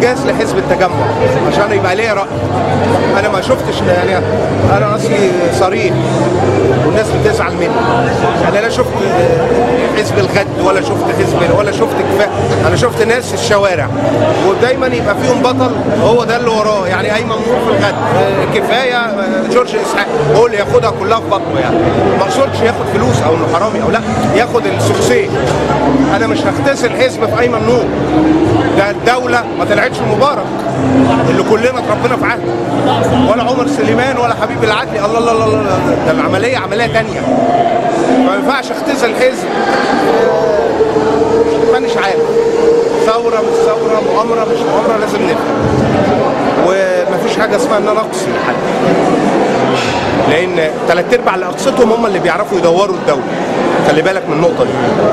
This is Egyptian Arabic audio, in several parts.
انجاز لحزب التجمع عشان يبقى ليا راي انا ما شفتش يعني انا اصلي صريح والناس بتزعل مني يعني لا شفت حزب الغد ولا شفت حزب ولا شفت كفاء انا شفت ناس في الشوارع ودايما يبقى فيهم بطل هو ده اللي وراه يعني ايمن نور في الغد آه، كفايه آه، جورج اسحاق هو اللي ياخدها كلها في بطنه يعني ما اقصدش ياخد فلوس او انه حرامي او لا ياخد السكسي انا مش هختزل حزب في ايمن نور ده الدوله ما طلعتش مبارك اللي كلنا اتربينا في عهده ولا عمر سليمان ولا حبيب العدلي الله الله الله, الله. ده العمليه عمليه تانية ما ينفعش اختزل حزب مانيش عارف ثوره مش ثوره مؤامره مش مؤامره لازم نفهم ومفيش حاجه اسمها ان انا اقصي حد لان ثلاث ارباع اللي اقصتهم هم اللي بيعرفوا يدوروا الدوله خلي بالك من النقطه دي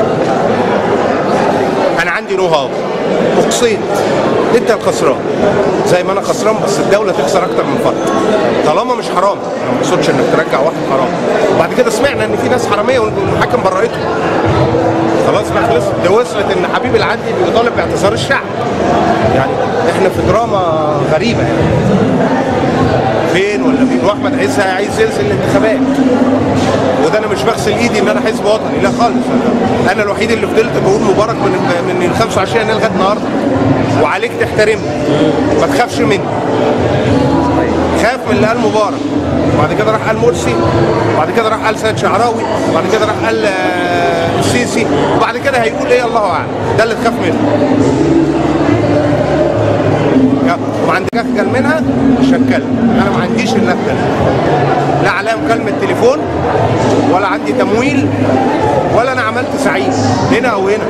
انا عندي نو هاو اقصيت انت الخسران زي ما انا خسران بس الدوله تخسر اكتر من فرق طالما مش حرام انا ما اقصدش انك ترجع واحد حرام وبعد كده سمعنا ان في ناس حراميه والمحاكم برأتهم خلاص بقى خلصت ده وصلت ان حبيب العدلي بيطالب باعتذار الشعب يعني احنا في دراما غريبه يعني فين ولا فين واحمد عز عايز ينزل الانتخابات وده انا مش بغسل ايدي ان انا حزب وطني لا خالص انا, أنا الوحيد اللي فضلت بقول مبارك من من ال 25 يناير لغايه النهارده وعليك تحترمني ما تخافش مني خاف من اللي قال مبارك وبعد كده راح قال مرسي وبعد كده راح قال سيد شعراوي وبعد كده راح قال آه، السيسي وبعد كده هيقول ايه الله اعلم ده اللي تخاف منه يا- وما عندك اخجل منها مش هتكلم انا ما عنديش الا اتكلم لا عليا مكالمه تليفون ولا عندي تمويل ولا انا عملت سعيد هنا او هنا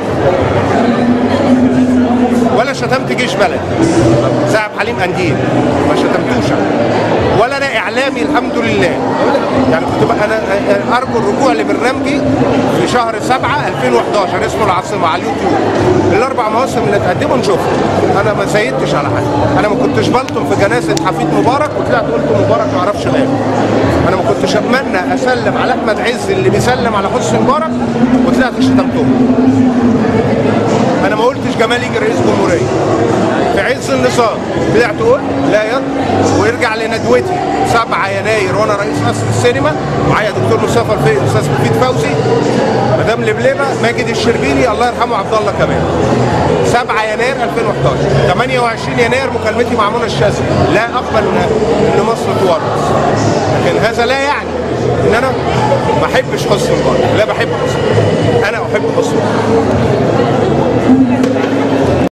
ولا شتمت جيش بلد ساعة حليم قنديل ما شتمتوش أنا. ولا انا اعلامي الحمد لله يعني كنت بقى انا ارجو الرجوع لبرنامجي في شهر 7 2011 اسمه العاصمه على اليوتيوب الاربع مواسم اللي اتقدموا نشوفها انا ما سيدتش على حاجه انا ما كنتش بلطم في جنازه حفيد مبارك وطلعت قلت مبارك ما اعرفش غيره انا ما كنتش اتمنى اسلم على احمد عز اللي بيسلم على حسني مبارك وطلعت شتمته انا ما قلتش جمال يجي رئيس جمهوريه في عز النظام طلعت قلت لا يط ويرجع لندوتي 7 يناير وانا رئيس قصر السينما معايا دكتور مصطفى الفقي استاذ مفيد فوزي مدام لبلبه ماجد الشربيني الله يرحمه عبد الله كمان 7 يناير 2011 28 يناير مكالمتي مع منى الشاذلي لا اقبل ان إن مصر تورث لكن هذا لا يعني ان انا ما احبش حسني مبارك لا بحب حسني انا احب حسني